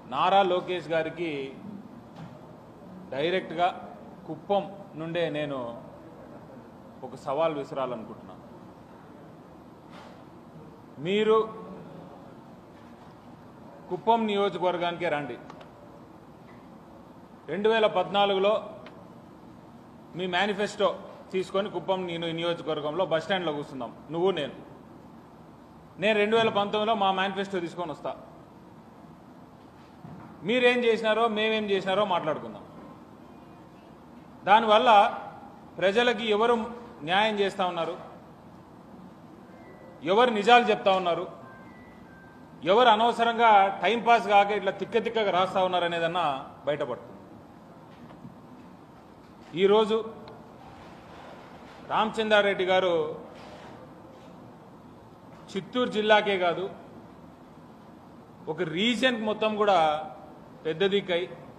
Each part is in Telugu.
నారా లోకేష్ గారికి డైరెక్ట్గా కుప్పం నుండే నేను ఒక సవాల్ విసరాలనుకుంటున్నాను మీరు కుప్పం నియోజకవర్గానికే రండి రెండు వేల పద్నాలుగులో మీ మేనిఫెస్టో తీసుకొని కుప్పం నేను నియోజకవర్గంలో బస్ స్టాండ్లో కూర్చుందాం నువ్వు నేను నేను రెండు వేల పంతొమ్మిదిలో మా మేనిఫెస్టో తీసుకొని వస్తా మీరేం చేసినారో మేమేం చేసినారో మాట్లాడుకుందాం దానివల్ల ప్రజలకి ఎవరు న్యాయం చేస్తూ ఉన్నారు ఎవరు నిజాలు చెప్తా ఉన్నారు ఎవరు అనవసరంగా టైంపాస్ కాక ఇట్లా తిక్క తిక్కగా రాస్తా ఉన్నారు అనేదన్నా బయటపడుతుంది ఈరోజు రామచంద్రారెడ్డి గారు చిత్తూరు జిల్లాకే కాదు ఒక రీజన్ మొత్తం కూడా పెద్ద దిక్కై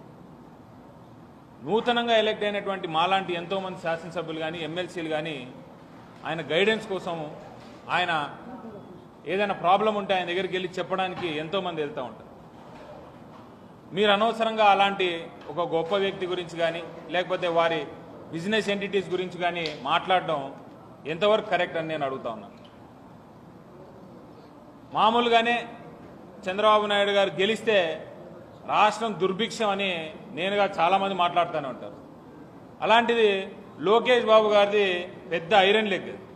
నూతనంగా ఎలక్ట్ అయినటువంటి మాలాంటి ఎంతోమంది శాసనసభ్యులు కానీ ఎమ్మెల్సీలు కానీ ఆయన గైడెన్స్ కోసం ఆయన ఏదైనా ప్రాబ్లం ఉంటే ఆయన దగ్గరికి వెళ్ళి చెప్పడానికి ఎంతోమంది వెళ్తూ ఉంటారు మీరు అనవసరంగా అలాంటి ఒక గొప్ప వ్యక్తి గురించి కానీ లేకపోతే వారి బిజినెస్ ఎంటిటీస్ గురించి కానీ మాట్లాడడం ఎంతవరకు కరెక్ట్ అని నేను అడుగుతా ఉన్నాను మామూలుగానే చంద్రబాబు నాయుడు గారు గెలిస్తే రాష్ట్రం దుర్భిక్షం అని నేనుగా చాలామంది మాట్లాడుతూనే ఉంటారు అలాంటిది లోకేష్ బాబు గారిది పెద్ద ఐరన్ లెగ్